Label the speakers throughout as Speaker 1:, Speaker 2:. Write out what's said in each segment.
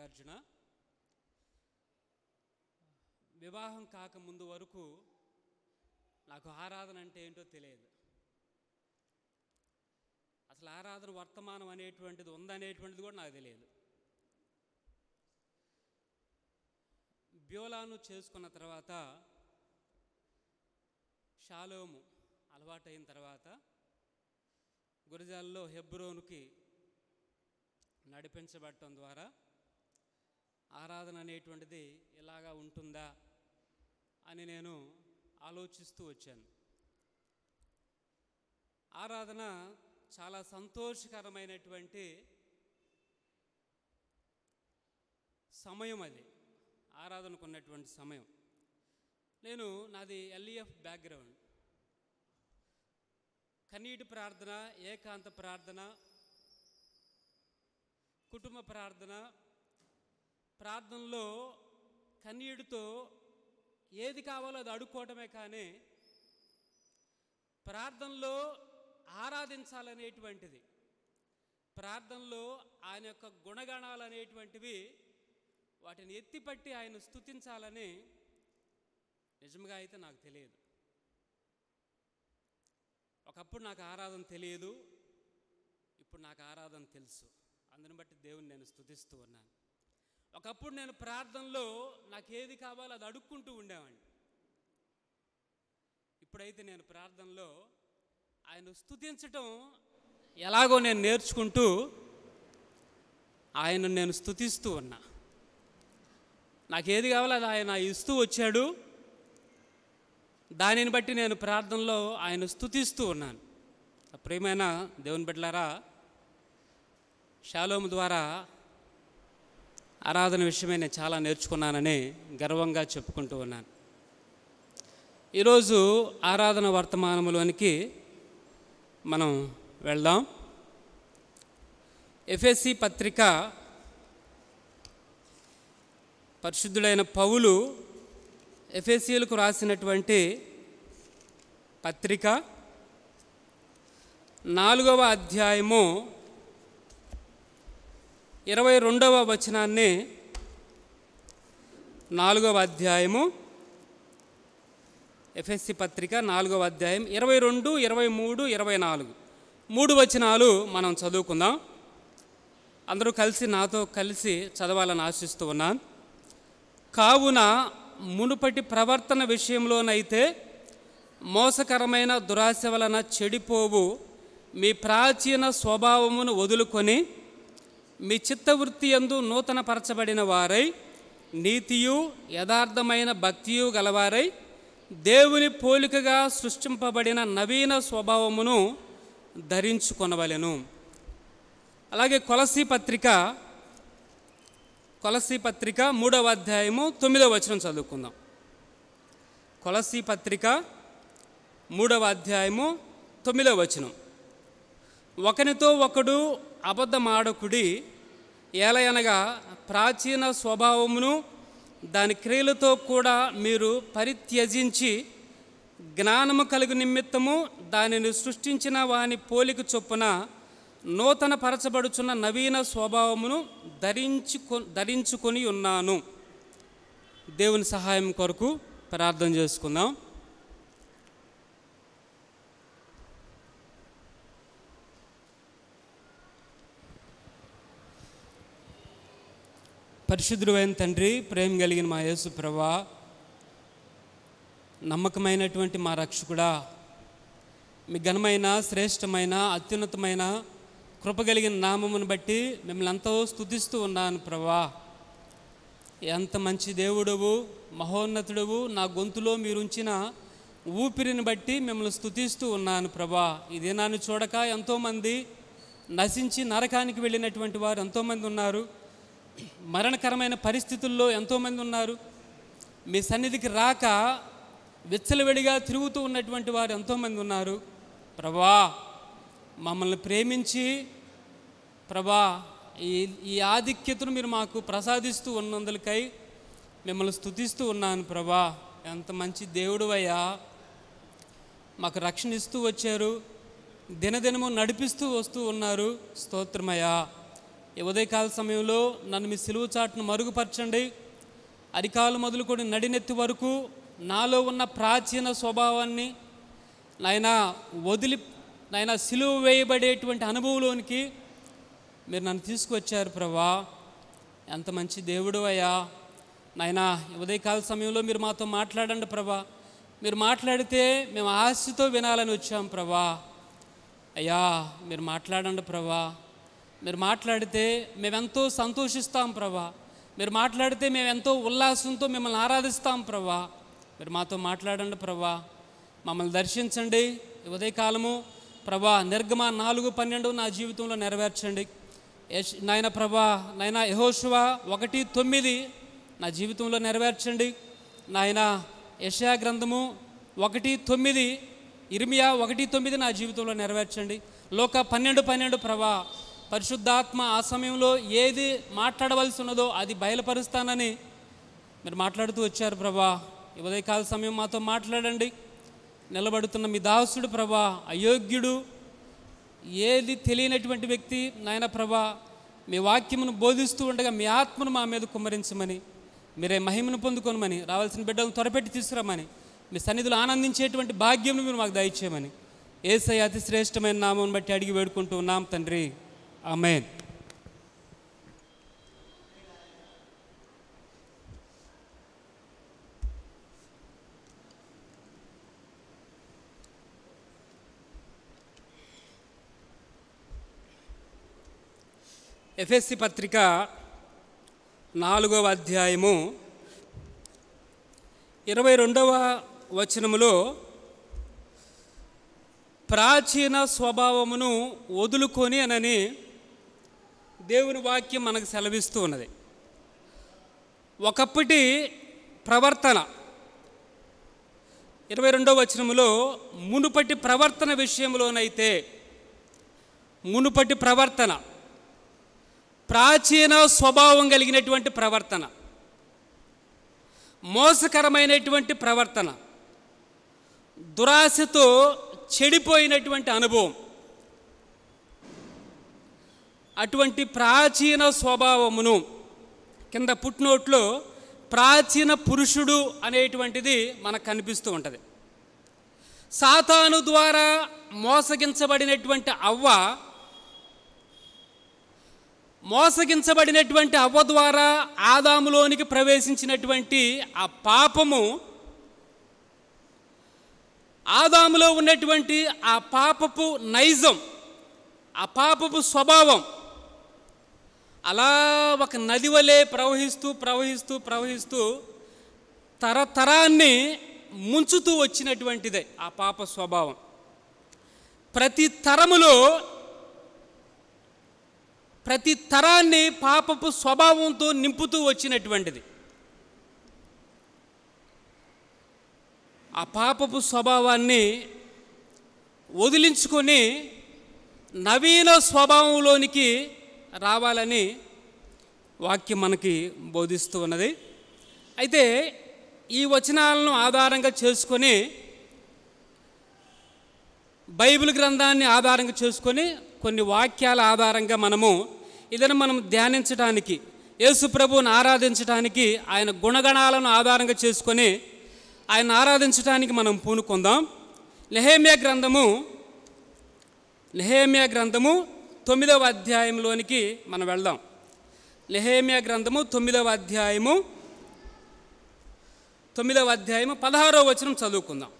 Speaker 1: నాగార్జున వివాహం కాకముందు వరకు నాకు ఆరాధన అంటే ఏంటో తెలియదు అసలు ఆరాధన వర్తమానం అనేటువంటిది ఉందనేటువంటిది కూడా నాకు తెలియదు బ్యోలాను చేసుకున్న తర్వాత షాలోము అలవాటైన తర్వాత గురజాల్లో హెబ్రోనుకి నడిపించబడటం ద్వారా ఆరాధన అనేటువంటిది ఇలాగా ఉంటుందా అని నేను ఆలోచిస్తూ వచ్చాను ఆరాధన చాలా సంతోషకరమైనటువంటి సమయం అది ఆరాధనకు ఉన్నటువంటి సమయం నేను నాది ఎల్ఈఎఫ్ బ్యాక్గ్రౌండ్ కన్నీటి ప్రార్థన ఏకాంత ప్రార్థన కుటుంబ ప్రార్థన ప్రార్థనలో కన్నీటితో ఏది కావాలో అది అడుక్కోవటమే కానీ ప్రార్థనలో ఆరాధించాలనేటువంటిది ప్రార్థనలో ఆయన యొక్క గుణగణాలు అనేటువంటివి వాటిని ఎత్తిపట్టి ఆయన స్థుతించాలని నిజంగా అయితే నాకు తెలియదు ఒకప్పుడు నాకు ఆరాధన తెలియదు ఇప్పుడు నాకు ఆరాధన తెలుసు అందుని బట్టి దేవుని నేను స్థుతిస్తూ ఉన్నాను ఒకప్పుడు నేను ప్రార్థనలో నాకు ఏది కావాలో అది అడుక్కుంటూ ఉండేవాడిని ఇప్పుడైతే నేను ప్రార్థనలో ఆయన స్థుతించటం ఎలాగో నేను నేర్చుకుంటూ ఆయన నేను స్థుతిస్తూ ఉన్నా నాకు ఏది కావాలో అది ఆయన ఇస్తూ వచ్చాడు దానిని బట్టి నేను ప్రార్థనలో ఆయన స్థుతిస్తూ ఉన్నాను ప్రియమైన దేవుని బిడ్డలారా షాలోము ద్వారా ఆరాధన విషయమే నేను చాలా నేర్చుకున్నానని గర్వంగా చెప్పుకుంటూ ఉన్నాను ఈరోజు ఆరాధన వర్తమానములోనికి మనం వెళ్దాం ఎఫ్ఎస్సి పత్రిక పరిశుద్ధుడైన పౌలు ఎఫ్ఎస్సీలకు రాసినటువంటి పత్రిక నాలుగవ అధ్యాయము ఇరవై రెండవ వచనాన్ని నాలుగవ అధ్యాయము ఎఫ్ఎస్సి పత్రిక నాలుగవ అధ్యాయం ఇరవై రెండు ఇరవై మూడు ఇరవై నాలుగు మూడు వచనాలు మనం చదువుకుందాం అందరూ కలిసి నాతో కలిసి చదవాలని ఆశిస్తూ ఉన్నాను కావున మునుపటి ప్రవర్తన విషయంలోనైతే మోసకరమైన దురాశ వలన చెడిపోవు మీ ప్రాచీన స్వభావమును వదులుకొని మీ చిత్తవృత్తి యందు నూతనపరచబడిన వారై నీతియు యథార్థమైన భక్తియు గలవారై దేవుని పోలికగా సృష్టింపబడిన నవీన స్వభావమును ధరించుకొనవలెను అలాగే కొలసి పత్రిక కొలసి పత్రిక మూడవ అధ్యాయము తొమ్మిదవ వచనం చదువుకుందాం కొలసి పత్రిక మూడవ అధ్యాయము తొమ్మిదవ వచనం ఒకనితో ఒకడు అబద్ధమాడకుడి ఏలయనగా ప్రాచీన స్వభావమును దాని క్రియలతో కూడా మీరు పరిత్యజించి జ్ఞానము కలుగు నిమిత్తము దానిని సృష్టించిన వాని పోలిక చొప్పున నూతన పరచబడుచున్న నవీన స్వభావమును ధరించుకొ ధరించుకొని ఉన్నాను దేవుని సహాయం కొరకు ప్రార్థన చేసుకుందాం పరిశుద్ధుడైన తండ్రి ప్రేమ కలిగిన మా యేసు ప్రభా నమ్మకమైనటువంటి మా రక్షకుడా మీ ఘనమైన శ్రేష్టమైన అత్యున్నతమైన కృప కలిగిన నామమును బట్టి మిమ్మల్ని ఎంతో స్తుతిస్తూ ఉన్నాను ప్రభా ఎంత మంచి దేవుడవు మహోన్నతుడవు నా గొంతులో మీరుంచిన ఊపిరిని బట్టి మిమ్మల్ని స్తుతిస్తూ ఉన్నాను ప్రభా ఈ దినాన్ని చూడక ఎంతోమంది నశించి నరకానికి వెళ్ళినటువంటి వారు ఎంతోమంది ఉన్నారు మరణకరమైన పరిస్థితుల్లో ఎంతోమంది ఉన్నారు మీ సన్నిధికి రాక విచ్చలవిడిగా తిరుగుతూ ఉన్నటువంటి వారు ఎంతోమంది ఉన్నారు ప్రభా మమ్మల్ని ప్రేమించి ప్రభా ఈ ఈ ఆధిక్యతను మీరు మాకు ప్రసాదిస్తూ ఉన్నందులకై మిమ్మల్ని స్తుతిస్తూ ఉన్నాను ప్రభా ఎంత మంచి దేవుడు అయ్యా మాకు రక్షణ ఇస్తూ వచ్చారు దినదినము నడిపిస్తూ వస్తూ ఉన్నారు స్తోత్రమయ్యా ఈ ఉదయకాల సమయంలో నన్ను మీ సిలువు చాటును మరుగుపరచండి అరికాలు మొదలుకొని నడినెత్తి వరకు నాలో ఉన్న ప్రాచీన స్వభావాన్ని నాయన వదిలి నాయన సిలువ వేయబడేటువంటి అనుభవంలోనికి మీరు నన్ను తీసుకువచ్చారు ప్రభా ఎంత మంచి దేవుడు అయ్యా నాయన ఉదయకాల సమయంలో మీరు మాతో మాట్లాడండి ప్రభా మీరు మాట్లాడితే మేము ఆశతో వినాలని వచ్చాం ప్రభా అయ్యా మీరు మాట్లాడండి ప్రభా మీరు మాట్లాడితే మేమెంతో సంతోషిస్తాం ప్రభా మీరు మాట్లాడితే మేము ఎంతో ఉల్లాసంతో మిమ్మల్ని ఆరాధిస్తాం ప్రభా మీరు మాతో మాట్లాడండి ప్రభా మమ్మల్ని దర్శించండి ఈ ఉదయకాలము ప్రభా నిర్గమ నాలుగు పన్నెండు నా జీవితంలో నెరవేర్చండి యశ్ నాయన ప్రభా నాయన యహోశువ ఒకటి తొమ్మిది నా జీవితంలో నెరవేర్చండి నాయన యశా గ్రంథము ఒకటి తొమ్మిది ఇర్మియా ఒకటి తొమ్మిది నా జీవితంలో నెరవేర్చండి లోక పన్నెండు పన్నెండు ప్రభా పరిశుద్ధాత్మ ఆ సమయంలో ఏది మాట్లాడవలసి ఉన్నదో అది బయలుపరుస్తానని మీరు మాట్లాడుతూ వచ్చారు ప్రభా ఈ ఉదయకాల సమయం మాతో మాట్లాడండి నిలబడుతున్న మీ దాసుడు ప్రభా అయోగ్యుడు ఏది తెలియనటువంటి వ్యక్తి నాయన ప్రభా మీ వాక్యమును బోధిస్తూ ఉండగా మీ ఆత్మను మా మీద కుమ్మరించమని మీరే మహిమను పొందుకొనమని రావాల్సిన బిడ్డలను త్వరపెట్టి తీసుకురమ్మని మీ సన్నిధిలో ఆనందించేటువంటి భాగ్యం మీరు మాకు దయచేయమని ఏసై అతి శ్రేష్టమైన నామం బట్టి అడిగి వేడుకుంటూ ఉన్నాం తండ్రి ఆమెన్ ఎఫ్ఎస్సి పత్రిక నాలుగవ అధ్యాయము ఇరవై రెండవ వచనములో ప్రాచీన స్వభావమును వదులుకొని అనని దేవుని వాక్యం మనకు సెలవిస్తూ ఉన్నది ఒకప్పటి ప్రవర్తన ఇరవై రెండవ వచనములో మునుపటి ప్రవర్తన విషయంలోనైతే మునుపటి ప్రవర్తన ప్రాచీన స్వభావం కలిగినటువంటి ప్రవర్తన మోసకరమైనటువంటి ప్రవర్తన దురాశతో చెడిపోయినటువంటి అనుభవం అటువంటి ప్రాచీన స్వభావమును కింద పుట్నోట్లో ప్రాచీన పురుషుడు అనేటువంటిది మనకు కనిపిస్తూ ఉంటుంది సాతాను ద్వారా మోసగించబడినటువంటి అవ్వ మోసగించబడినటువంటి అవ్వ ద్వారా ఆదాములోనికి ప్రవేశించినటువంటి ఆ పాపము ఆదాములో ఉన్నటువంటి ఆ పాపపు నైజం ఆ పాపపు స్వభావం అలా ఒక నది వలె ప్రవహిస్తూ ప్రవహిస్తూ ప్రవహిస్తూ తరతరాన్ని ముంచుతూ వచ్చినటువంటిదే ఆ పాప స్వభావం ప్రతి తరములో ప్రతి తరాన్ని పాపపు స్వభావంతో నింపుతూ వచ్చినటువంటిది ఆ పాపపు స్వభావాన్ని వదిలించుకొని నవీన స్వభావంలోనికి రావాలని వాక్యం మనకి బోధిస్తూ ఉన్నది అయితే ఈ వచనాలను ఆధారంగా చేసుకొని బైబిల్ గ్రంథాన్ని ఆధారంగా చేసుకొని కొన్ని వాక్యాల ఆధారంగా మనము ఇదని మనం ధ్యానించడానికి యేసు ప్రభువుని ఆరాధించడానికి ఆయన గుణగణాలను ఆధారంగా చేసుకొని ఆయన ఆరాధించడానికి మనం పూనుకుందాం నెహేమియా గ్రంథము నెహేమియా గ్రంథము తొమ్మిదవ అధ్యాయంలోనికి మనం వెళ్దాం నెహేమియా గ్రంథము తొమ్మిదవ అధ్యాయము తొమ్మిదవ అధ్యాయము పదహారవ వచనం చదువుకుందాం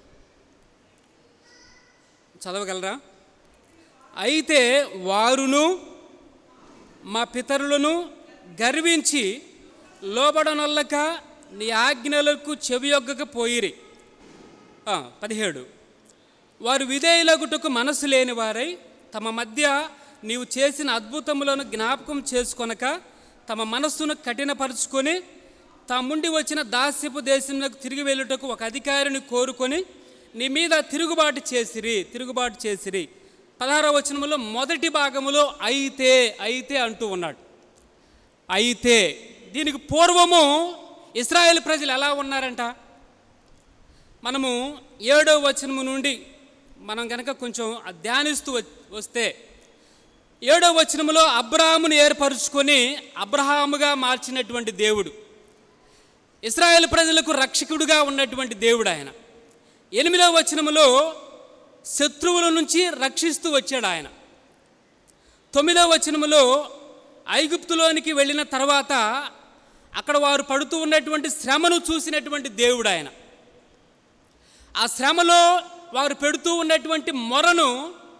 Speaker 1: చదవగలరా అయితే వారును మా పితరులను గర్వించి లోబడనొల్లక నీ ఆజ్ఞలకు చెవియొగ్గక పోయిరి ఆ, పదిహేడు వారు విధేయులగుటకు మనసు లేని వారై తమ మధ్య నీవు చేసిన అద్భుతములను జ్ఞాపకం చేసుకొనక తమ మనస్సును కఠినపరుచుకొని తాముండి వచ్చిన దాస్యపు దేశంలోకి తిరిగి వెళ్ళుటకు ఒక అధికారిని కోరుకొని నీ మీద తిరుగుబాటు చేసిరి తిరుగుబాటు చేసిరి పదహారవ వచనములో మొదటి భాగములో అయితే అయితే అంటూ ఉన్నాడు అయితే దీనికి పూర్వము ఇస్రాయేల్ ప్రజలు ఎలా ఉన్నారంట మనము ఏడవ వచనము నుండి మనం కనుక కొంచెం ధ్యానిస్తూ వ- వస్తే ఏడో వచనములో అబ్రహామును ఏర్పరుచుకొని అబ్రహాముగా మార్చినటువంటి దేవుడు ఇస్రాయేల్ ప్రజలకు రక్షకుడుగా ఉన్నటువంటి దేవుడు ఆయన ఎనిమిదవ వచనములో శత్రువుల నుంచి రక్షిస్తూ వచ్చాడు ఆయన తొమ్మిదవ వచనములో ఐగుప్తులోనికి వెళ్ళిన తర్వాత అక్కడ వారు పడుతూ ఉన్నటువంటి శ్రమను చూసినటువంటి దేవుడు ఆయన ఆ శ్రమలో వారు పెడుతూ ఉన్నటువంటి మొరను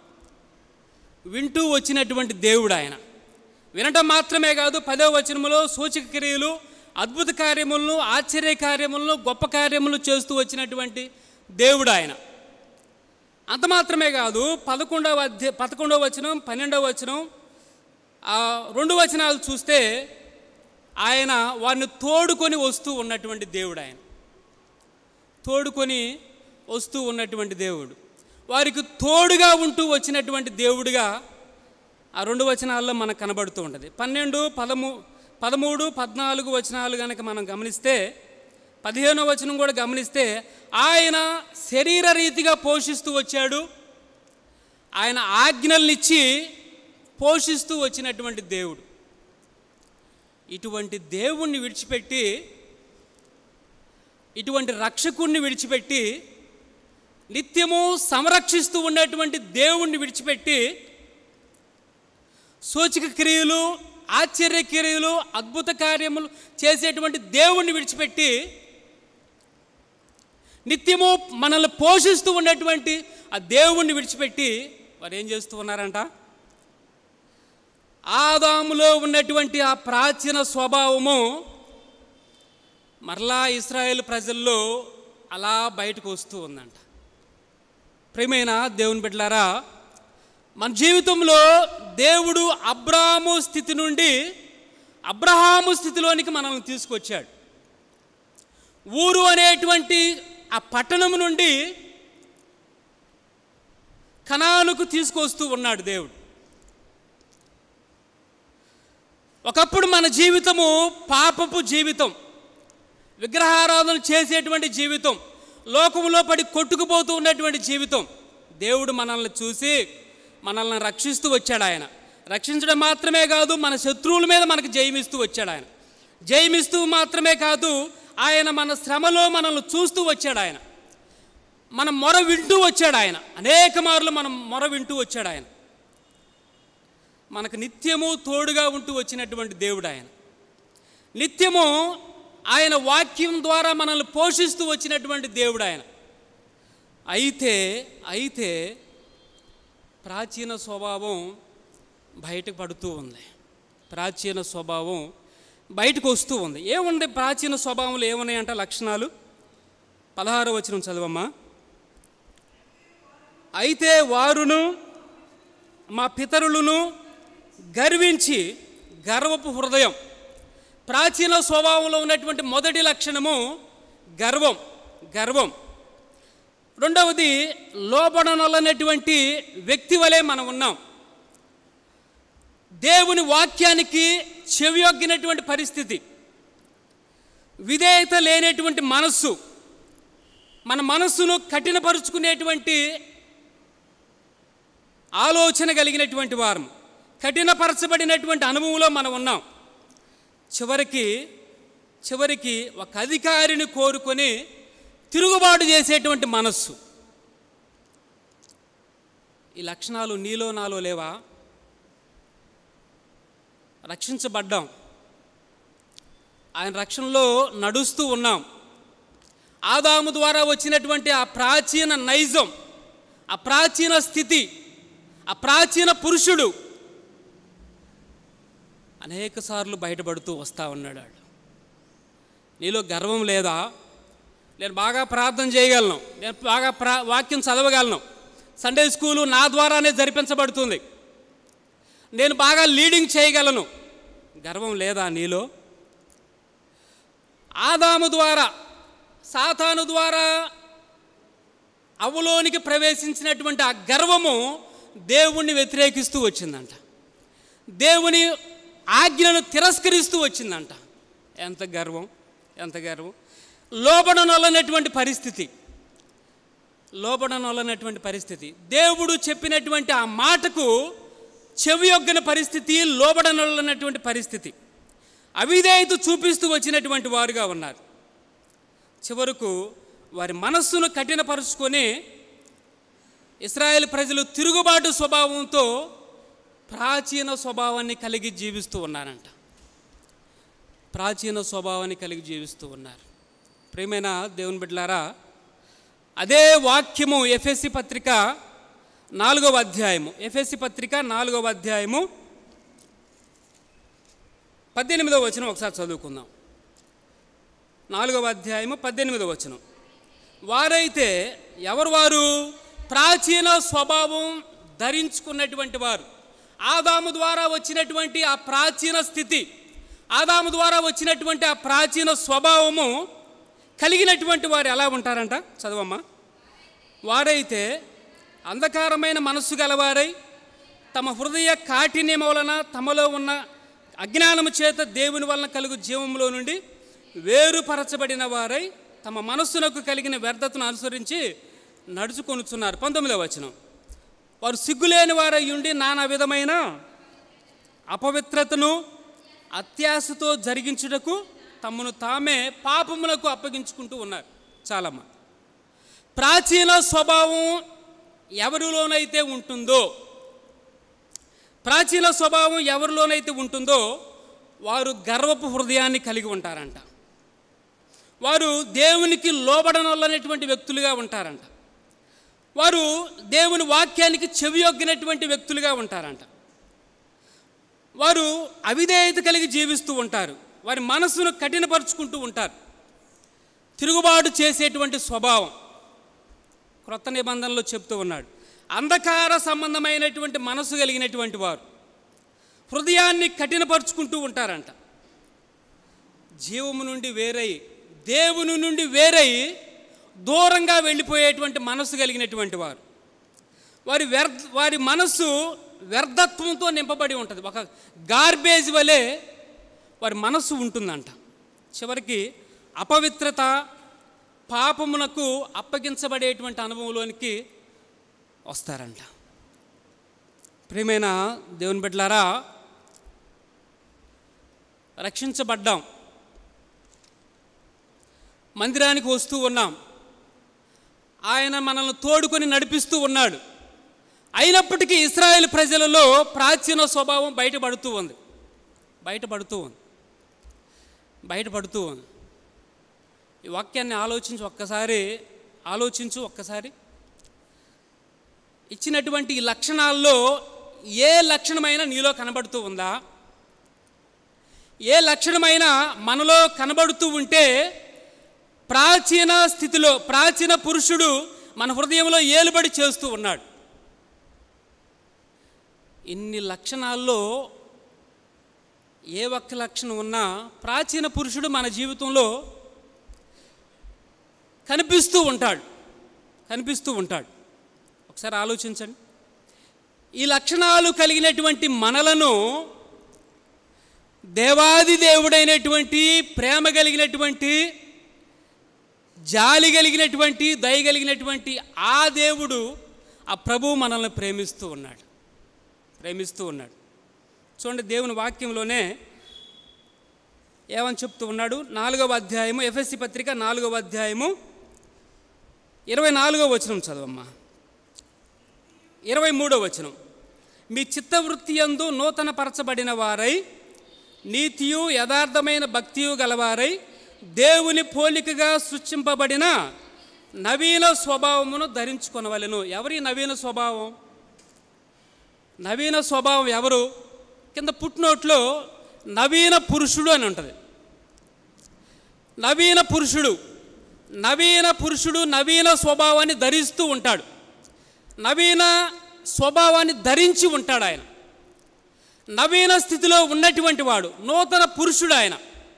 Speaker 1: వింటూ వచ్చినటువంటి దేవుడు ఆయన వినటం మాత్రమే కాదు పదవ వచనములో సూచక క్రియలు అద్భుత కార్యములను ఆశ్చర్య కార్యములను గొప్ప కార్యములు చేస్తూ వచ్చినటువంటి దేవుడు ఆయన అంత మాత్రమే కాదు పదకొండవ అధ్య పదకొండవ వచనం పన్నెండవ వచనం ఆ రెండు వచనాలు చూస్తే ఆయన వారిని తోడుకొని వస్తూ ఉన్నటువంటి దేవుడు ఆయన తోడుకొని వస్తూ ఉన్నటువంటి దేవుడు వారికి తోడుగా ఉంటూ వచ్చినటువంటి దేవుడిగా ఆ రెండు వచనాల్లో మనకు కనబడుతూ ఉంటుంది పన్నెండు పదమూ పదమూడు పద్నాలుగు వచనాలు కనుక మనం గమనిస్తే పదిహేనో వచనం కూడా గమనిస్తే ఆయన శరీర రీతిగా పోషిస్తూ వచ్చాడు ఆయన ఆజ్ఞల్నిచ్చి పోషిస్తూ వచ్చినటువంటి దేవుడు ఇటువంటి దేవుణ్ణి విడిచిపెట్టి ఇటువంటి రక్షకుణ్ణి విడిచిపెట్టి నిత్యము సంరక్షిస్తూ ఉన్నటువంటి దేవుణ్ణి విడిచిపెట్టి సూచక క్రియలు ఆశ్చర్య క్రియలు అద్భుత కార్యములు చేసేటువంటి దేవుణ్ణి విడిచిపెట్టి నిత్యము మనల్ని పోషిస్తూ ఉన్నటువంటి ఆ దేవుణ్ణి విడిచిపెట్టి వారు ఏం చేస్తూ ఉన్నారంట ఆదాములో ఉన్నటువంటి ఆ ప్రాచీన స్వభావము మరలా ఇస్రాయేల్ ప్రజల్లో అలా బయటకు వస్తూ ఉందంట ప్రియమైన దేవుని బిడ్డలారా మన జీవితంలో దేవుడు అబ్రాహాము స్థితి నుండి అబ్రహాము స్థితిలోనికి మనల్ని తీసుకొచ్చాడు ఊరు అనేటువంటి ఆ పట్టణం నుండి కణానుకు తీసుకొస్తూ ఉన్నాడు దేవుడు ఒకప్పుడు మన జీవితము పాపపు జీవితం విగ్రహారాధన చేసేటువంటి జీవితం లోకంలో పడి కొట్టుకుపోతూ ఉన్నటువంటి జీవితం దేవుడు మనల్ని చూసి మనల్ని రక్షిస్తూ వచ్చాడు ఆయన రక్షించడం మాత్రమే కాదు మన శత్రువుల మీద మనకు జయమిస్తూ వచ్చాడు ఆయన జయమిస్తూ మాత్రమే కాదు ఆయన మన శ్రమలో మనల్ని చూస్తూ వచ్చాడు ఆయన మన మొర వింటూ వచ్చాడు ఆయన అనేక మార్లు మనం మొర వింటూ వచ్చాడు ఆయన మనకు నిత్యము తోడుగా ఉంటూ వచ్చినటువంటి దేవుడు ఆయన నిత్యము ఆయన వాక్యం ద్వారా మనల్ని పోషిస్తూ వచ్చినటువంటి దేవుడు ఆయన అయితే అయితే ప్రాచీన స్వభావం బయటకు పడుతూ ఉంది ప్రాచీన స్వభావం బయటకు వస్తూ ఉంది ఏముంది ప్రాచీన స్వభావంలో ఏమున్నాయంట లక్షణాలు పదహారు వచనం చదవమ్మా అయితే వారును మా పితరులను గర్వించి గర్వపు హృదయం ప్రాచీన స్వభావంలో ఉన్నటువంటి మొదటి లక్షణము గర్వం గర్వం రెండవది లోబడనలనేటువంటి వ్యక్తి వలె మనం ఉన్నాం దేవుని వాక్యానికి చెవియొగ్గినటువంటి పరిస్థితి విధేయత లేనటువంటి మనస్సు మన మనస్సును కఠినపరుచుకునేటువంటి ఆలోచన కలిగినటువంటి వారం కఠినపరచబడినటువంటి అనుభవంలో మనం ఉన్నాం చివరికి చివరికి ఒక అధికారిని కోరుకొని తిరుగుబాటు చేసేటువంటి మనస్సు ఈ లక్షణాలు నీలో నాలో లేవా రక్షించబడ్డాం ఆయన రక్షణలో నడుస్తూ ఉన్నాం ఆదాము ద్వారా వచ్చినటువంటి ఆ ప్రాచీన నైజం ఆ ప్రాచీన స్థితి ఆ ప్రాచీన పురుషుడు అనేక సార్లు బయటపడుతూ వస్తూ ఉన్నాడు వాడు నీలో గర్వం లేదా నేను బాగా ప్రార్థన చేయగలను నేను బాగా ప్రా వాక్యం చదవగలను సండే స్కూలు నా ద్వారానే జరిపించబడుతుంది నేను బాగా లీడింగ్ చేయగలను గర్వం లేదా నీలో ఆదాము ద్వారా సాతాను ద్వారా అవ్వలోనికి ప్రవేశించినటువంటి ఆ గర్వము దేవుణ్ణి వ్యతిరేకిస్తూ వచ్చిందంట దేవుని ఆజ్ఞను తిరస్కరిస్తూ వచ్చిందంట ఎంత గర్వం ఎంత గర్వం లోబడనొల్లనటువంటి పరిస్థితి లోబడనొల్లనటువంటి పరిస్థితి దేవుడు చెప్పినటువంటి ఆ మాటకు చెవియొగ్గని పరిస్థితి లోబడనటువంటి పరిస్థితి అవిధేయత చూపిస్తూ వచ్చినటువంటి వారుగా ఉన్నారు చివరకు వారి మనస్సును కఠినపరుచుకొని ఇస్రాయేల్ ప్రజలు తిరుగుబాటు స్వభావంతో ప్రాచీన స్వభావాన్ని కలిగి జీవిస్తూ ఉన్నారంట ప్రాచీన స్వభావాన్ని కలిగి జీవిస్తూ ఉన్నారు ప్రేమైన దేవుని బిడ్డలారా అదే వాక్యము ఎఫ్ఎస్సి పత్రిక నాలుగవ అధ్యాయము ఎఫ్ఎస్సి పత్రిక నాలుగవ అధ్యాయము పద్దెనిమిదవ వచనం ఒకసారి చదువుకుందాం నాలుగవ అధ్యాయము పద్దెనిమిదవ వచనం వారైతే ఎవరు వారు ప్రాచీన స్వభావం ధరించుకున్నటువంటి వారు ఆదాము ద్వారా వచ్చినటువంటి ఆ ప్రాచీన స్థితి ఆదాము ద్వారా వచ్చినటువంటి ఆ ప్రాచీన స్వభావము కలిగినటువంటి వారు ఎలా ఉంటారంట చదవమ్మా వారైతే అంధకారమైన మనస్సు గలవారై తమ హృదయ కాఠిన్యం వలన తమలో ఉన్న అజ్ఞానము చేత దేవుని వలన కలుగు జీవంలో నుండి వేరుపరచబడిన వారై తమ మనస్సునకు కలిగిన వ్యర్థతను అనుసరించి నడుచుకొనుచున్నారు పంతొమ్మిదవ వచనం వారు సిగ్గులేని వారై ఉండి నానా విధమైన అపవిత్రతను అత్యాశతో జరిగించుటకు తమను తామే పాపములకు అప్పగించుకుంటూ ఉన్నారు చాలమ్మ ప్రాచీన స్వభావం ఎవరిలోనైతే ఉంటుందో ప్రాచీన స్వభావం ఎవరిలోనైతే ఉంటుందో వారు గర్వపు హృదయాన్ని కలిగి ఉంటారంట వారు దేవునికి లోబడనొల్లనేటువంటి వ్యక్తులుగా ఉంటారంట వారు దేవుని వాక్యానికి చెవియొగ్గినటువంటి వ్యక్తులుగా ఉంటారంట వారు అవిధేయత కలిగి జీవిస్తూ ఉంటారు వారి మనస్సును కఠినపరుచుకుంటూ ఉంటారు తిరుగుబాటు చేసేటువంటి స్వభావం క్రొత్త నిబంధనలో చెప్తూ ఉన్నాడు అంధకార సంబంధమైనటువంటి మనసు కలిగినటువంటి వారు హృదయాన్ని కఠినపరుచుకుంటూ ఉంటారంట జీవము నుండి వేరై దేవుని నుండి వేరై దూరంగా వెళ్ళిపోయేటువంటి మనసు కలిగినటువంటి వారు వారి వ్యర్థ వారి మనస్సు వ్యర్థత్వంతో నింపబడి ఉంటుంది ఒక గార్బేజ్ వలె వారి మనస్సు ఉంటుందంట చివరికి అపవిత్రత పాపమునకు అప్పగించబడేటువంటి అనుభవంలోనికి వస్తారంట ప్రియమైన దేవుని బిడ్డలారా రక్షించబడ్డాం మందిరానికి వస్తూ ఉన్నాం ఆయన మనల్ని తోడుకొని నడిపిస్తూ ఉన్నాడు అయినప్పటికీ ఇస్రాయేల్ ప్రజలలో ప్రాచీన స్వభావం బయటపడుతూ ఉంది బయటపడుతూ ఉంది బయటపడుతూ ఉంది ఈ వాక్యాన్ని ఆలోచించి ఒక్కసారి ఆలోచించు ఒక్కసారి ఇచ్చినటువంటి ఈ లక్షణాల్లో ఏ లక్షణమైనా నీలో కనబడుతూ ఉందా ఏ లక్షణమైనా మనలో కనబడుతూ ఉంటే ప్రాచీన స్థితిలో ప్రాచీన పురుషుడు మన హృదయంలో ఏలుబడి చేస్తూ ఉన్నాడు ఇన్ని లక్షణాల్లో ఏ ఒక్క లక్షణం ఉన్నా ప్రాచీన పురుషుడు మన జీవితంలో కనిపిస్తూ ఉంటాడు కనిపిస్తూ ఉంటాడు ఒకసారి ఆలోచించండి ఈ లక్షణాలు కలిగినటువంటి మనలను దేవాది దేవుడైనటువంటి ప్రేమ కలిగినటువంటి జాలి కలిగినటువంటి దయ కలిగినటువంటి ఆ దేవుడు ఆ ప్రభువు మనల్ని ప్రేమిస్తూ ఉన్నాడు ప్రేమిస్తూ ఉన్నాడు చూడండి దేవుని వాక్యంలోనే ఏమని చెప్తూ ఉన్నాడు నాలుగవ అధ్యాయము ఎఫ్ఎస్సి పత్రిక నాలుగవ అధ్యాయము ఇరవై నాలుగవ వచనం చదవమ్మా ఇరవై మూడవ వచనం మీ చిత్తవృత్తి యందు నూతన పరచబడిన వారై నీతియు యథార్థమైన భక్తియు గలవారై దేవుని పోలికగా సృష్టింపబడిన నవీన స్వభావమును ధరించుకొనవలెను ఎవరి నవీన స్వభావం నవీన స్వభావం ఎవరు కింద పుట్టినోట్లో నవీన పురుషుడు అని ఉంటుంది నవీన పురుషుడు నవీన పురుషుడు నవీన స్వభావాన్ని ధరిస్తూ ఉంటాడు నవీన స్వభావాన్ని ధరించి ఉంటాడు ఆయన నవీన స్థితిలో ఉన్నటువంటి వాడు నూతన పురుషుడు ఆయన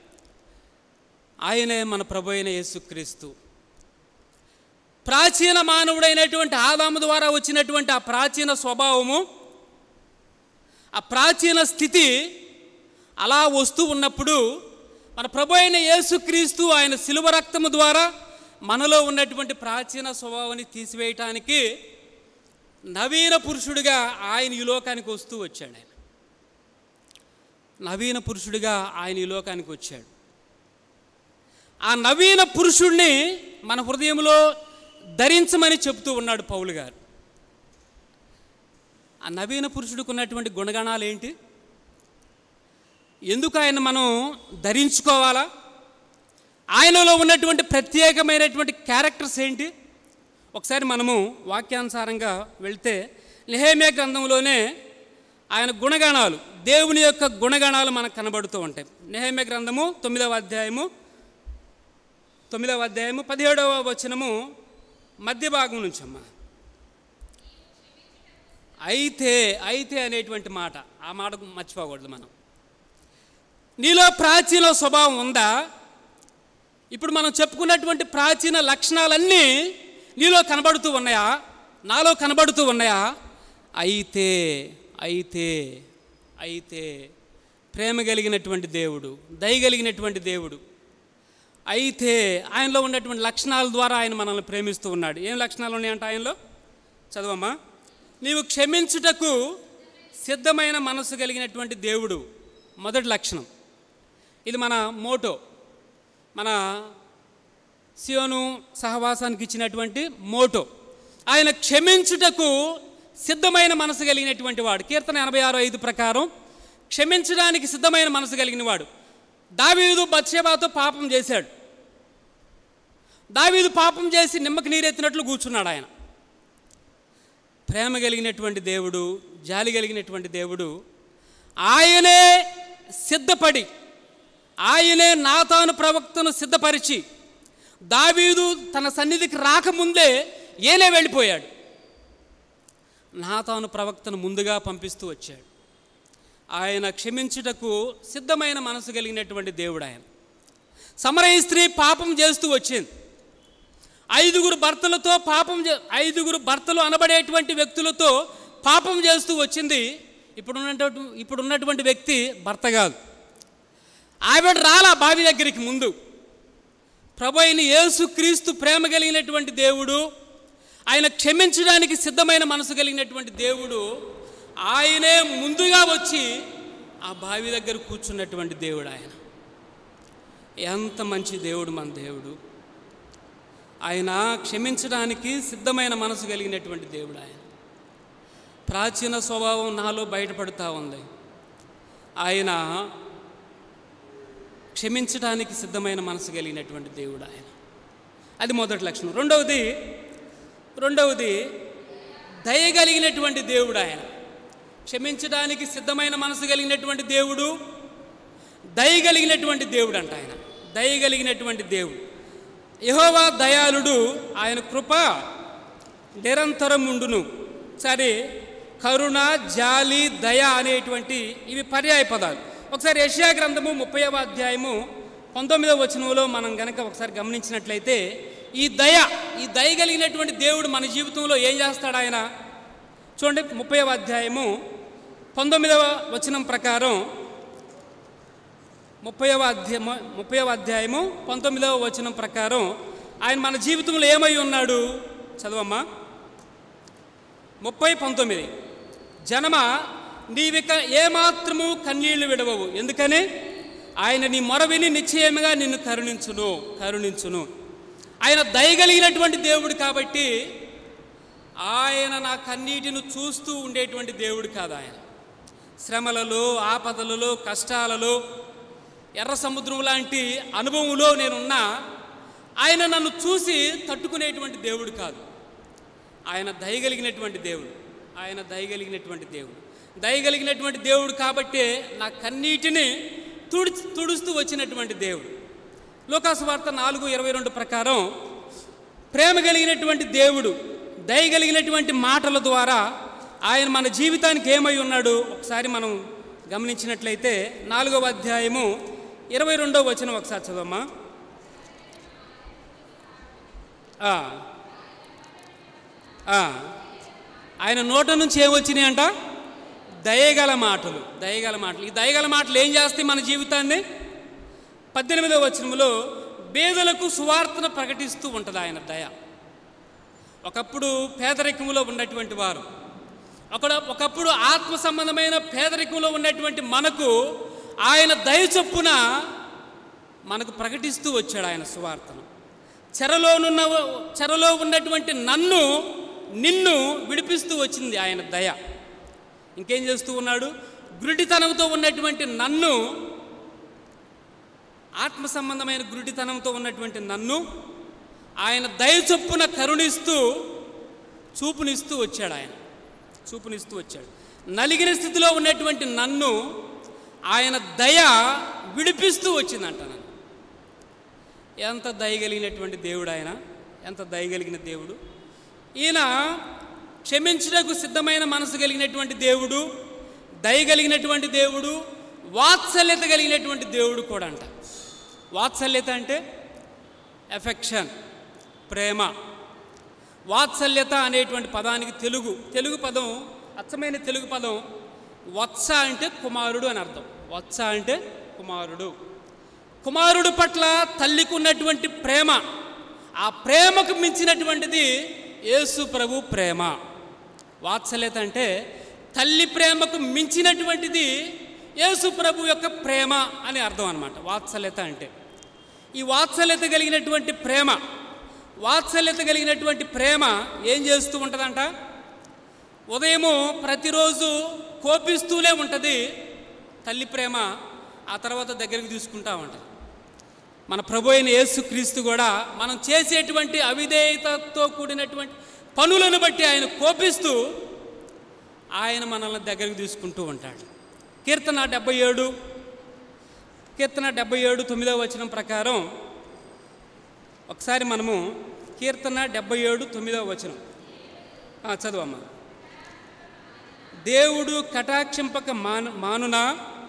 Speaker 1: ఆయనే మన ప్రభు అయిన యేసుక్రీస్తు ప్రాచీన మానవుడైనటువంటి ఆదాము ద్వారా వచ్చినటువంటి ఆ ప్రాచీన స్వభావము ఆ ప్రాచీన స్థితి అలా వస్తూ ఉన్నప్పుడు మన ప్రభు అయిన యేసుక్రీస్తు ఆయన శిలువ రక్తము ద్వారా మనలో ఉన్నటువంటి ప్రాచీన స్వభావాన్ని తీసివేయటానికి నవీన పురుషుడిగా ఆయన ఈ లోకానికి వస్తూ వచ్చాడు ఆయన నవీన పురుషుడిగా ఆయన ఈ లోకానికి వచ్చాడు ఆ నవీన పురుషుణ్ణి మన హృదయంలో ధరించమని చెప్తూ ఉన్నాడు పౌలు గారు ఆ నవీన పురుషుడికి ఉన్నటువంటి గుణగణాలు ఏంటి ఎందుకు ఆయన మనం ధరించుకోవాలా ఆయనలో ఉన్నటువంటి ప్రత్యేకమైనటువంటి క్యారెక్టర్స్ ఏంటి ఒకసారి మనము వాక్యానుసారంగా వెళ్తే నిహేమియా గ్రంథంలోనే ఆయన గుణగణాలు దేవుని యొక్క గుణగణాలు మనకు కనబడుతూ ఉంటాయి నిహేమియా గ్రంథము తొమ్మిదవ అధ్యాయము తొమ్మిదవ అధ్యాయము పదిహేడవ వచనము మధ్య భాగం నుంచి అమ్మ అయితే అయితే అనేటువంటి మాట ఆ మాటకు మర్చిపోకూడదు మనం నీలో ప్రాచీన స్వభావం ఉందా ఇప్పుడు మనం చెప్పుకున్నటువంటి ప్రాచీన లక్షణాలన్నీ నీలో కనబడుతూ ఉన్నాయా నాలో కనబడుతూ ఉన్నాయా అయితే అయితే అయితే ప్రేమ కలిగినటువంటి దేవుడు దయగలిగినటువంటి దేవుడు అయితే ఆయనలో ఉన్నటువంటి లక్షణాల ద్వారా ఆయన మనల్ని ప్రేమిస్తూ ఉన్నాడు ఏం లక్షణాలు ఉన్నాయంట ఆయనలో చదవమ్మా నీవు క్షమించుటకు సిద్ధమైన మనసు కలిగినటువంటి దేవుడు మొదటి లక్షణం ఇది మన మోటో మన సియోను సహవాసానికి ఇచ్చినటువంటి మోటో ఆయన క్షమించుటకు సిద్ధమైన మనసు కలిగినటువంటి వాడు కీర్తన ఎనభై ఆరు ఐదు ప్రకారం క్షమించడానికి సిద్ధమైన మనసు కలిగిన వాడు దావీదు బత్షేబాతో పాపం చేశాడు దావీదు పాపం చేసి నిమ్మకి నీరెత్తినట్లు కూర్చున్నాడు ఆయన ప్రేమ కలిగినటువంటి దేవుడు జాలి కలిగినటువంటి దేవుడు ఆయనే సిద్ధపడి ఆయనే నాతాను ప్రవక్తను సిద్ధపరిచి దావీదు తన సన్నిధికి రాకముందే ఏలే వెళ్ళిపోయాడు నాతాను ప్రవక్తను ముందుగా పంపిస్తూ వచ్చాడు ఆయన క్షమించుటకు సిద్ధమైన మనసు కలిగినటువంటి దేవుడు ఆయన సమరయ స్త్రీ పాపం చేస్తూ వచ్చింది ఐదుగురు భర్తలతో పాపం చే- ఐదుగురు భర్తలు అనబడేటువంటి వ్యక్తులతో పాపం చేస్తూ వచ్చింది ఇప్పుడు ఉన్నటువంటి ఇప్పుడు ఉన్నటువంటి వ్యక్తి భర్త కాదు ఆవిడ రాలా బావి దగ్గరికి ముందు ప్రభు అయిన యేసు క్రీస్తు ప్రేమ కలిగినటువంటి దేవుడు ఆయన క్షమించడానికి సిద్ధమైన మనసు కలిగినటువంటి దేవుడు ఆయనే ముందుగా వచ్చి ఆ బావి దగ్గర కూర్చున్నటువంటి దేవుడు ఆయన ఎంత మంచి దేవుడు మన దేవుడు ఆయన క్షమించడానికి సిద్ధమైన మనసు కలిగినటువంటి దేవుడు ఆయన ప్రాచీన స్వభావం నాలో బయటపడుతూ ఉంది ఆయన క్షమించడానికి సిద్ధమైన మనసు కలిగినటువంటి దేవుడు ఆయన అది మొదటి లక్షణం రెండవది రెండవది దయగలిగినటువంటి దేవుడు ఆయన క్షమించడానికి సిద్ధమైన మనసు కలిగినటువంటి దేవుడు దయగలిగినటువంటి దేవుడు అంట ఆయన దయగలిగినటువంటి దేవుడు యహోవా దయాళుడు ఆయన కృప నిరంతరం ఉండును సరే కరుణ జాలి దయ అనేటువంటి ఇవి పర్యాయ పదాలు ఒకసారి యెషయా గ్రంథము ముప్పైవ అధ్యాయము పంతొమ్మిదవ వచనంలో మనం గనక ఒకసారి గమనించినట్లయితే ఈ దయ ఈ దయ కలిగినటువంటి దేవుడు మన జీవితంలో ఏం చేస్తాడు ఆయన చూడండి ముప్పైవ అధ్యాయము పంతొమ్మిదవ వచనం ప్రకారం ముప్పైవ అధ్యాయము ముప్పైవ అధ్యాయము పంతొమ్మిదవ వచనం ప్రకారం ఆయన మన జీవితంలో ఏమై ఉన్నాడు చదవమ్మా ముప్పై పంతొమ్మిది జనమ నీవిక ఏమాత్రము కన్నీళ్లు విడవవు ఎందుకని ఆయన నీ మొర విని నిశ్చయముగా నిన్ను కరుణించును కరుణించును ఆయన దయగలిగినటువంటి దేవుడు కాబట్టి ఆయన నా కన్నీటిని చూస్తూ ఉండేటువంటి దేవుడు కాదు ఆయన శ్రమలలో ఆపదలలో కష్టాలలో ఎర్ర సముద్రం లాంటి అనుభవంలో నేనున్నా ఆయన నన్ను చూసి తట్టుకునేటువంటి దేవుడు కాదు ఆయన దయగలిగినటువంటి దేవుడు ఆయన దయగలిగినటువంటి దేవుడు దయగలిగినటువంటి దేవుడు కాబట్టే నా కన్నీటిని తుడి తుడుస్తూ వచ్చినటువంటి దేవుడు లోకాసు వార్త నాలుగు ఇరవై రెండు ప్రకారం ప్రేమ కలిగినటువంటి దేవుడు దయగలిగినటువంటి మాటల ద్వారా ఆయన మన జీవితానికి ఏమై ఉన్నాడు ఒకసారి మనం గమనించినట్లయితే నాలుగవ అధ్యాయము ఇరవై రెండవ వచనం ఒకసారి చదవమ్మా ఆ. ఆ. ఆయన నోట నుంచి ఏమొచ్చినాయంట దయగల మాటలు దయగల మాటలు ఈ దయగల మాటలు ఏం చేస్తాయి మన జీవితాన్ని పద్దెనిమిదవ వచనంలో పేదలకు సువార్తను ప్రకటిస్తూ ఉంటుంది ఆయన దయ ఒకప్పుడు పేదరికంలో ఉన్నటువంటి వారు అక్కడ ఒకప్పుడు ఆత్మ సంబంధమైన పేదరికంలో ఉన్నటువంటి మనకు ఆయన దయ చొప్పున మనకు ప్రకటిస్తూ వచ్చాడు ఆయన సువార్తను చెరలోనున్న చెరలో ఉన్నటువంటి నన్ను నిన్ను విడిపిస్తూ వచ్చింది ఆయన దయ ఇంకేం చేస్తూ ఉన్నాడు గురుడితనంతో ఉన్నటువంటి నన్ను ఆత్మ సంబంధమైన గురుడితనంతో ఉన్నటువంటి నన్ను ఆయన దయ చొప్పున కరుణిస్తూ చూపునిస్తూ వచ్చాడు ఆయన చూపునిస్తూ వచ్చాడు నలిగిన స్థితిలో ఉన్నటువంటి నన్ను ఆయన దయ విడిపిస్తూ వచ్చిందంట నన్ను ఎంత దయగలిగినటువంటి దేవుడు ఆయన ఎంత దయగలిగిన దేవుడు ఈయన క్షమించుటకు సిద్ధమైన మనసు కలిగినటువంటి దేవుడు దయగలిగినటువంటి దేవుడు వాత్సల్యత కలిగినటువంటి దేవుడు కూడా అంట వాత్సల్యత అంటే ఎఫెక్షన్ ప్రేమ వాత్సల్యత అనేటువంటి పదానికి తెలుగు తెలుగు పదం అచ్చమైన తెలుగు పదం వత్స అంటే కుమారుడు అని అర్థం వత్స అంటే కుమారుడు కుమారుడు పట్ల తల్లికి ఉన్నటువంటి ప్రేమ ఆ ప్రేమకు మించినటువంటిది యేసు ప్రభు ప్రేమ వాత్సల్యత అంటే తల్లి ప్రేమకు మించినటువంటిది యేసు ప్రభు యొక్క ప్రేమ అని అర్థం అనమాట వాత్సల్యత అంటే ఈ వాత్సల్యత కలిగినటువంటి ప్రేమ వాత్సల్యత కలిగినటువంటి ప్రేమ ఏం చేస్తూ ఉంటుందంట ఉదయము ప్రతిరోజు కోపిస్తూనే ఉంటుంది తల్లి ప్రేమ ఆ తర్వాత దగ్గరికి తీసుకుంటా ఉంటుంది మన ప్రభు అయిన యేసుక్రీస్తు కూడా మనం చేసేటువంటి అవిధేయతతో కూడినటువంటి పనులను బట్టి ఆయన కోపిస్తూ ఆయన మనల్ని దగ్గరికి తీసుకుంటూ ఉంటాడు కీర్తన డెబ్బై ఏడు కీర్తన డెబ్బై ఏడు తొమ్మిదవ వచనం ప్రకారం ఒకసారి మనము కీర్తన డెబ్బై ఏడు తొమ్మిదవ వచనం ఆ, చదువమ్మా దేవుడు కటాక్షింపక మాను మానునా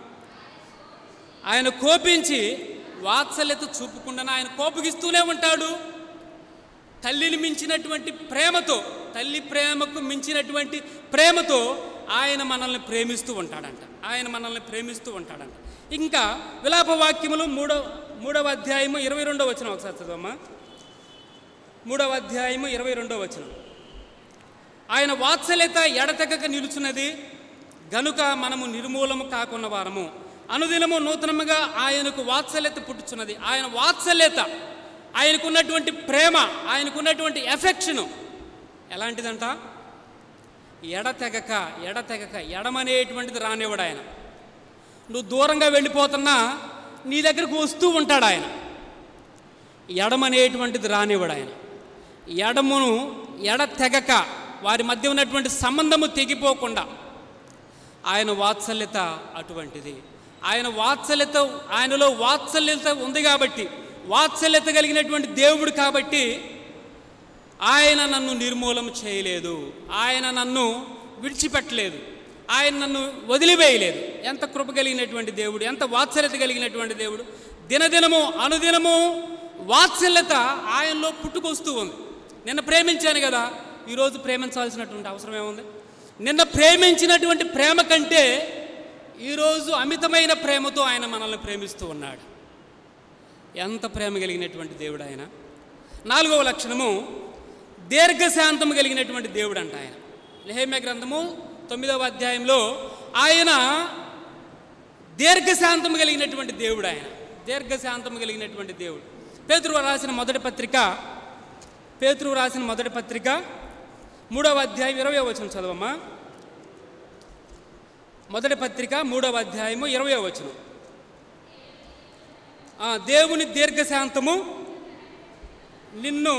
Speaker 1: ఆయన కోపించి వాత్సల్యత చూపకుండా ఆయన కోపగిస్తూనే ఉంటాడు తల్లిని మించినటువంటి ప్రేమతో తల్లి ప్రేమకు మించినటువంటి ప్రేమతో ఆయన మనల్ని ప్రేమిస్తూ ఉంటాడంట ఆయన మనల్ని ప్రేమిస్తూ ఉంటాడంట ఇంకా విలాప వాక్యములు మూడవ మూడవ అధ్యాయము ఇరవై రెండవ వచనం ఒకసారి చదవమ్మా మూడవ అధ్యాయము ఇరవై రెండవ వచనం ఆయన వాత్సల్యత ఎడతెగక నిలుచున్నది గనుక మనము నిర్మూలము కాకున్న వారము అనుదినము నూతనముగా ఆయనకు వాత్సల్యత పుట్టుచున్నది ఆయన వాత్సల్యత ఆయనకున్నటువంటి ప్రేమ ఆయనకున్నటువంటి ఎఫెక్షను ఎలాంటిదంట ఎడతెగక ఎడతెగక ఎడమనేటువంటిది రానివ్వడు ఆయన నువ్వు దూరంగా వెళ్ళిపోతున్నా నీ దగ్గరకు వస్తూ ఉంటాడు ఆయన ఎడమనేటువంటిది రానివ్వడు ఆయన ఎడమును ఎడ తెగక వారి మధ్య ఉన్నటువంటి సంబంధము తెగిపోకుండా ఆయన వాత్సల్యత అటువంటిది ఆయన వాత్సల్యత ఆయనలో వాత్సల్యత ఉంది కాబట్టి వాత్సల్యత కలిగినటువంటి దేవుడు కాబట్టి ఆయన నన్ను నిర్మూలన చేయలేదు ఆయన నన్ను విడిచిపెట్టలేదు ఆయన నన్ను వదిలివేయలేదు ఎంత కృప కలిగినటువంటి దేవుడు ఎంత వాత్సల్యత కలిగినటువంటి దేవుడు దినదినము అనుదినము వాత్సల్యత ఆయనలో పుట్టుకొస్తూ ఉంది నిన్న ప్రేమించాను కదా ఈరోజు ప్రేమించాల్సినటువంటి అవసరం ఏముంది నిన్న ప్రేమించినటువంటి ప్రేమ కంటే ఈరోజు అమితమైన ప్రేమతో ఆయన మనల్ని ప్రేమిస్తూ ఉన్నాడు ఎంత ప్రేమ కలిగినటువంటి దేవుడు ఆయన నాలుగవ లక్షణము దీర్ఘశాంతము కలిగినటువంటి దేవుడు అంట ఆయన లెహేమ్య గ్రంథము తొమ్మిదవ అధ్యాయంలో ఆయన దీర్ఘశాంతము కలిగినటువంటి దేవుడు ఆయన దీర్ఘశాంతము కలిగినటువంటి దేవుడు పేతురు రాసిన మొదటి పత్రిక పేతురు రాసిన మొదటి పత్రిక మూడవ అధ్యాయం ఇరవై వచనం చదవమ్మా మొదటి పత్రిక మూడవ అధ్యాయము ఇరవై వచనం ఆ, దేవుని దీర్ఘశాంతము నిన్ను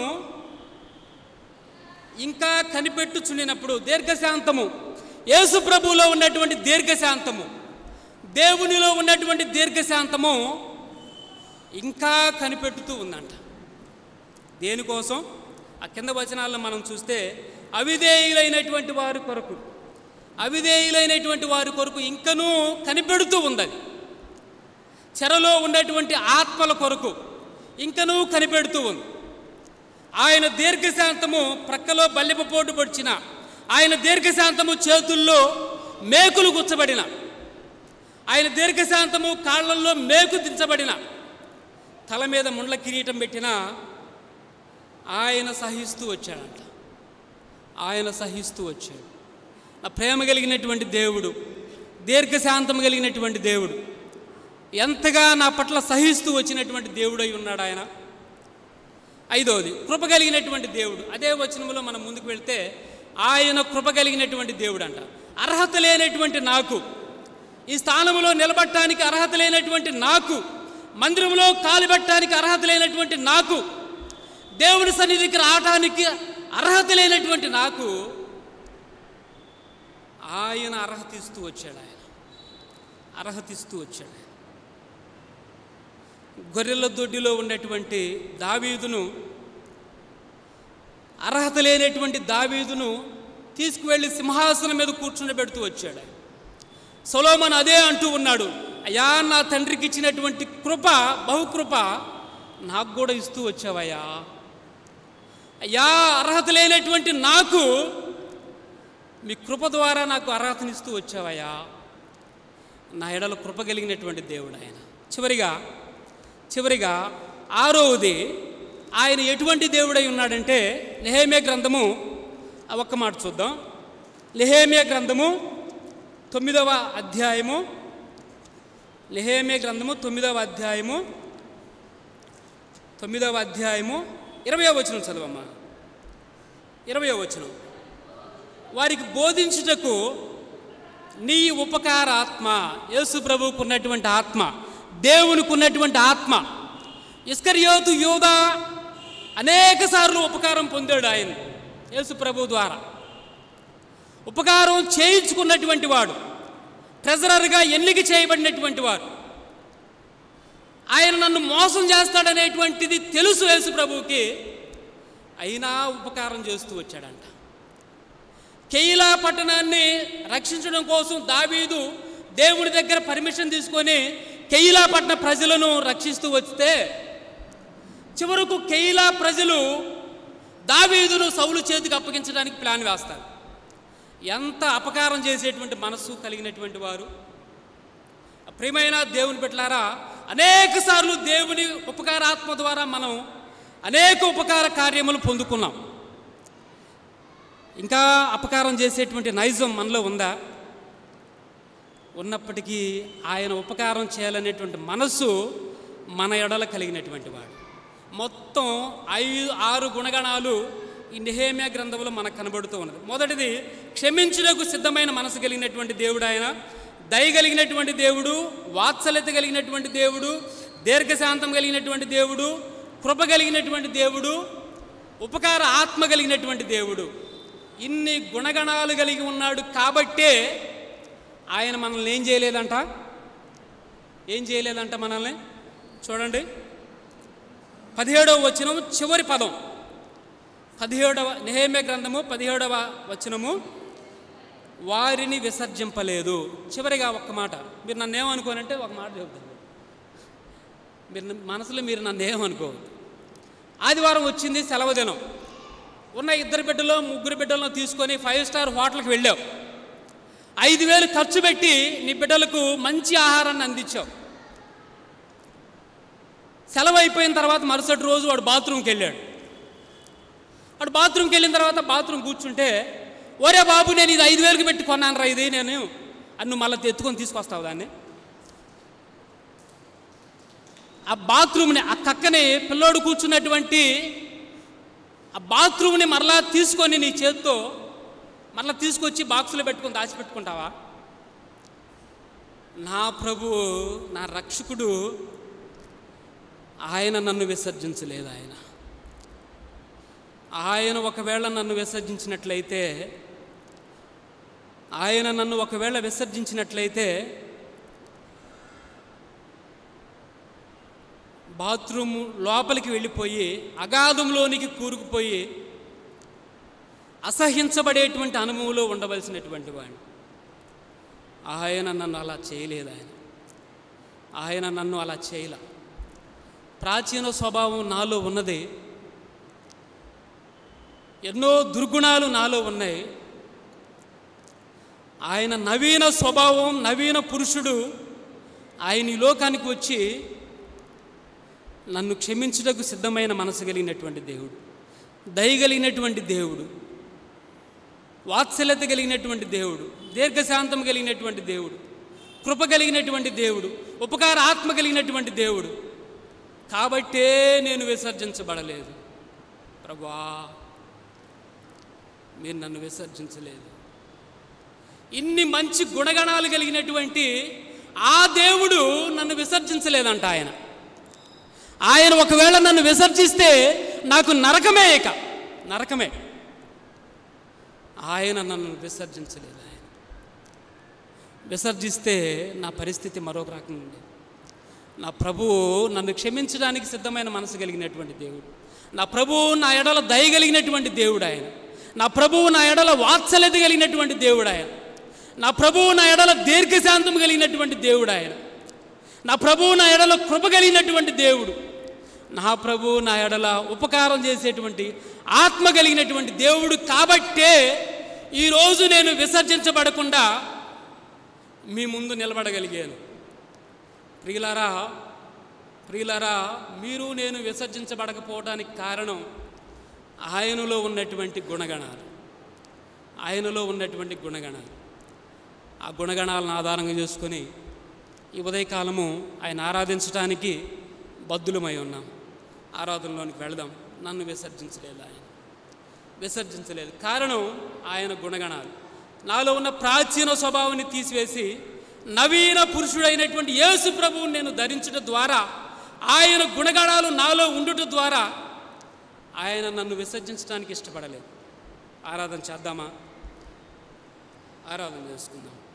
Speaker 1: ఇంకా కనిపెట్టుచుండినప్పుడు దీర్ఘశాంతము యేసు ప్రభువులో ఉన్నటువంటి దీర్ఘశాంతము దేవునిలో ఉన్నటువంటి దీర్ఘశాంతము ఇంకా కనిపెట్టుతూ ఉందంట దేనికోసం ఆ కింద వచనాలను మనం చూస్తే అవిధేయులైనటువంటి వారి కొరకు అవిధేయులైనటువంటి వారి కొరకు ఇంకనూ కనిపెడుతూ ఉంది చెరలో ఉన్నటువంటి ఆత్మల కొరకు ఇంకనూ కనిపెడుతూ ఉంది ఆయన దీర్ఘశాంతము ప్రక్కలో బల్లెపపోటు పొడిచిన ఆయన దీర్ఘశాంతము చేతుల్లో మేకులు గుచ్చబడిన ఆయన దీర్ఘశాంతము కాళ్ళల్లో మేకు దించబడిన తల మీద ముండ్ల కిరీటం పెట్టిన ఆయన సహిస్తూ వచ్చాడంట ఆయన సహిస్తూ వచ్చాడు నా ప్రేమ కలిగినటువంటి దేవుడు దీర్ఘశాంతం కలిగినటువంటి దేవుడు ఎంతగా నా పట్ల సహిస్తూ వచ్చినటువంటి దేవుడై ఉన్నాడు ఆయన ఐదవది కృప కలిగినటువంటి దేవుడు అదే వచనంలో మనం ముందుకు వెళ్తే ఆయన కృప కలిగినటువంటి దేవుడు అంట అర్హత లేనటువంటి నాకు ఈ స్థానంలో నిలబడటానికి అర్హత లేనటువంటి నాకు మందిరంలో కాలుబెట్టడానికి అర్హత లేనటువంటి నాకు దేవుని సన్నిధికి రావడానికి అర్హత లేనటువంటి నాకు ఆయన అర్హత ఇస్తూ వచ్చాడు ఆయన అర్హత ఇస్తూ వచ్చాడు ఆయన గొర్రెల దొడ్డిలో ఉన్నటువంటి దావీదును అర్హత లేనటువంటి దావీదును తీసుకువెళ్ళి సింహాసనం మీద కూర్చుండబెడుతూ వచ్చాడు ఆయన. సొలోమన్ అదే అంటూ ఉన్నాడు అయ్యా నా తండ్రికి ఇచ్చినటువంటి కృప బహుకృప నాకు కూడా ఇస్తూ వచ్చావయ్యా అయ్యా అర్హత లేనటువంటి నాకు మీ కృప ద్వారా నాకు అర్హతనిస్తూ వచ్చావయ్యా నా ఎడల కృప కలిగినటువంటి దేవుడు ఆయన చివరిగా చివరిగా ఆరోది ఆయన ఎటువంటి దేవుడై ఉన్నాడంటే లెహేమే గ్రంథము ఆ ఒక్క మాట చూద్దాం లెహేమే గ్రంథము తొమ్మిదవ అధ్యాయము లెహేమే గ్రంథము తొమ్మిదవ అధ్యాయము తొమ్మిదవ అధ్యాయము ఇరవయో వచనం చదవమ్మా ఇరవయో వచనం వారికి బోధించుటకు నీ ఉపకారాత్మ యేసు ప్రభువుకు ఉన్నటువంటి ఆత్మ దేవునికి ఉన్నటువంటి ఆత్మ ఇస్కరియోతు యోధ అనేక సార్లు ఉపకారం పొందాడు ఆయన యేసు ప్రభు ద్వారా ఉపకారం చేయించుకున్నటువంటి వాడు ట్రెజరర్గా ఎన్నిక చేయబడినటువంటి వాడు ఆయన నన్ను మోసం చేస్తాడనేటువంటిది తెలుసు యేసు ప్రభువుకి అయినా ఉపకారం చేస్తూ వచ్చాడంట కెయిలా పట్టణాన్ని రక్షించడం కోసం దావీదు దేవుని దగ్గర పర్మిషన్ తీసుకొని కెయిలా పట్టణ ప్రజలను రక్షిస్తూ వస్తే చివరకు కెయిలా ప్రజలు దావీదును సౌలు చేతికి అప్పగించడానికి ప్లాన్ వేస్తారు ఎంత అపకారం చేసేటువంటి మనస్సు కలిగినటువంటి వారు ప్రియమైన దేవుని పెట్టారా అనేక సార్లు దేవుని ఉపకారాత్మ ద్వారా మనం అనేక ఉపకార కార్యములు పొందుకున్నాం ఇంకా అపకారం చేసేటువంటి నైజం మనలో ఉందా ఉన్నప్పటికీ ఆయన ఉపకారం చేయాలనేటువంటి మనస్సు మన ఎడల కలిగినటువంటి వాడు మొత్తం ఐదు ఆరు గుణగణాలు ఈ నిహేమ్య గ్రంథంలో మనకు కనబడుతూ ఉన్నది మొదటిది క్షమించుటకు సిద్ధమైన మనసు కలిగినటువంటి దేవుడు ఆయన దయ కలిగినటువంటి దేవుడు వాత్సల్యత కలిగినటువంటి దేవుడు దీర్ఘశాంతం కలిగినటువంటి దేవుడు కృప కలిగినటువంటి దేవుడు ఉపకార ఆత్మ కలిగినటువంటి దేవుడు ఇన్ని గుణగణాలు కలిగి ఉన్నాడు కాబట్టే ఆయన మనల్ని ఏం చేయలేదంట ఏం చేయలేదంట మనల్ని చూడండి పదిహేడవ వచనము చివరి పదం పదిహేడవ నిహేమ్య గ్రంథము పదిహేడవ వచనము వారిని విసర్జింపలేదు చివరిగా ఒక్క మాట మీరు నన్ను ఏమనుకోనంటే ఒక మాట చెబుతాను మీరు న- మనసులో మీరు నన్ను ఏమనుకోవద్దు ఆదివారం వచ్చింది సెలవు దినం ఉన్న ఇద్దరు బిడ్డలో ముగ్గురు బిడ్డలను తీసుకొని ఫైవ్ స్టార్ హోటల్కి వెళ్ళావు ఐదు వేలు ఖర్చు పెట్టి నీ బిడ్డలకు మంచి ఆహారాన్ని అందించావు సెలవు అయిపోయిన తర్వాత మరుసటి రోజు వాడు బాత్రూమ్కి వెళ్ళాడు వాడు బాత్రూమ్కి వెళ్ళిన తర్వాత బాత్రూమ్ కూర్చుంటే ఒరే బాబు నేను ఇది ఐదు వేలకు పెట్టి కొన్నాను రా ఇది నేను అని నువ్వు మళ్ళీ ఎత్తుకొని తీసుకొస్తావు దాన్ని ఆ బాత్రూమ్ని ఆ కక్కని పిల్లోడు కూర్చున్నటువంటి ఆ బాత్రూమ్ని మరలా తీసుకొని నీ చేత్తో మరలా తీసుకొచ్చి బాక్సులో పెట్టుకొని దాచిపెట్టుకుంటావా నా ప్రభు నా రక్షకుడు ఆయన నన్ను విసర్జించలేదు ఆయన ఆయన ఒకవేళ నన్ను విసర్జించినట్లయితే ఆయన నన్ను ఒకవేళ విసర్జించినట్లయితే బాత్రూమ్ లోపలికి వెళ్ళిపోయి అగాధంలోనికి కూరుకుపోయి అసహించబడేటువంటి అనుభవంలో ఉండవలసినటువంటి వాడిని ఆయన నన్ను అలా చేయలేదు ఆయన ఆయన నన్ను అలా చేయలే ప్రాచీన స్వభావం నాలో ఉన్నది ఎన్నో దుర్గుణాలు నాలో ఉన్నాయి ఆయన నవీన స్వభావం నవీన పురుషుడు ఆయన ఈ లోకానికి వచ్చి నన్ను క్షమించుటకు సిద్ధమైన మనసు కలిగినటువంటి దేవుడు దయగలిగినటువంటి దేవుడు వాత్సల్యత కలిగినటువంటి దేవుడు దీర్ఘశాంతం కలిగినటువంటి దేవుడు కృప కలిగినటువంటి దేవుడు ఉపకార ఆత్మ కలిగినటువంటి దేవుడు కాబట్టే నేను విసర్జించబడలేదు ప్రభా మీరు నన్ను విసర్జించలేదు ఇన్ని మంచి గుణగణాలు కలిగినటువంటి ఆ దేవుడు నన్ను విసర్జించలేదంట ఆయన ఆయన ఒకవేళ నన్ను విసర్జిస్తే నాకు నరకమే ఇక నరకమే ఆయన నన్ను విసర్జించలేదు ఆయన విసర్జిస్తే నా పరిస్థితి మరొక రకంగా ఉండేది నా ప్రభువు నన్ను క్షమించడానికి సిద్ధమైన మనసు కలిగినటువంటి దేవుడు నా ప్రభువు నా ఎడల దయ కలిగినటువంటి దేవుడు ఆయన నా ప్రభువు నా ఎడల వాత్సల్యత కలిగినటువంటి దేవుడు ఆయన నా ప్రభువు నా ఎడల దీర్ఘశాంతం కలిగినటువంటి దేవుడు ఆయన నా ప్రభువు నా ఎడల కృప కలిగినటువంటి దేవుడు నా ప్రభువు నా ఎడల ఉపకారం చేసేటువంటి ఆత్మ కలిగినటువంటి దేవుడు కాబట్టే ఈరోజు నేను విసర్జించబడకుండా మీ ముందు నిలబడగలిగాను ప్రియులారా ప్రియులారా మీరు నేను విసర్జించబడకపోవడానికి కారణం ఆయనలో ఉన్నటువంటి గుణగణాలు ఆయనలో ఉన్నటువంటి గుణగణాలు ఆ గుణగణాలను ఆధారంగా చేసుకొని ఈ ఉదయకాలము ఆయన ఆరాధించడానికి బద్దులమై ఉన్నాం ఆరాధనలోనికి వెళదాం నన్ను విసర్జించలేదు ఆయన విసర్జించలేదు కారణం ఆయన గుణగణాలు నాలో ఉన్న ప్రాచీన స్వభావాన్ని తీసివేసి నవీన పురుషుడైనటువంటి యేసు ప్రభువుని నేను ధరించడం ద్వారా ఆయన గుణగణాలు నాలో ఉండుట ద్వారా ఆయన నన్ను విసర్జించడానికి ఇష్టపడలేదు ఆరాధన చేద్దామా ఆరాధన చేసుకుందాం